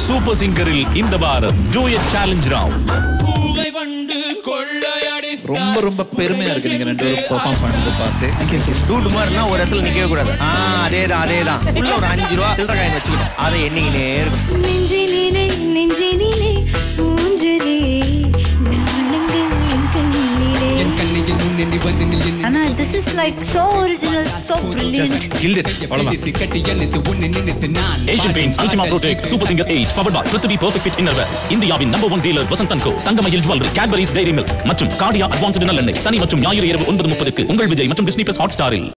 Super சிங்கரில் இந்த வாரம் duet challenge round பூவை வண்டு கொள்ளையடி ரொம்ப ரொம்ப பெருமையா இருக்கு நீங்க ரெண்டு பேரும் பெர்ஃபார்ம் பண்ணது பார்த்து டூட் மாதிரினா ஒரு இடத்துல நிக்கவே கூடாது ஆ அதேதான் அதேதான் உள்ள ஒரு அஞ்சு ரூபா சில்லற காயின் வச்சுக்கணும் அதை எண்ணிக்கினே இருக்கும் நெஞ்சினிலே நெஞ்சினிலே ஊஞ்சலே நாணங்கள் என் கண்ணிலே என் கண்ணையில் முன்னெண்டி வந்து நில் என் Anna, this is like so original, so brilliant. பிடித்து கட்டி அணைத்து உன்னை நினைத்து நான் Asian Paints Ultima Protek Super Singer 8 power by Prithvi perfect fit innerwear இந்தியாவின் number one dealer Vasanth Co Thangamayil jewellery Cadbury's dairy milk மற்றும் கார்டியா அட்வான்ஸ்டு நல்லெண்ணெய் சனி மற்றும் ஞாயிறு இரவு ஒன்பது முப்பதுக்கு உங்கள் விஜய் மற்றும் டிஸ்னி பிளஸ் ஹாட் ஸ்டாரில்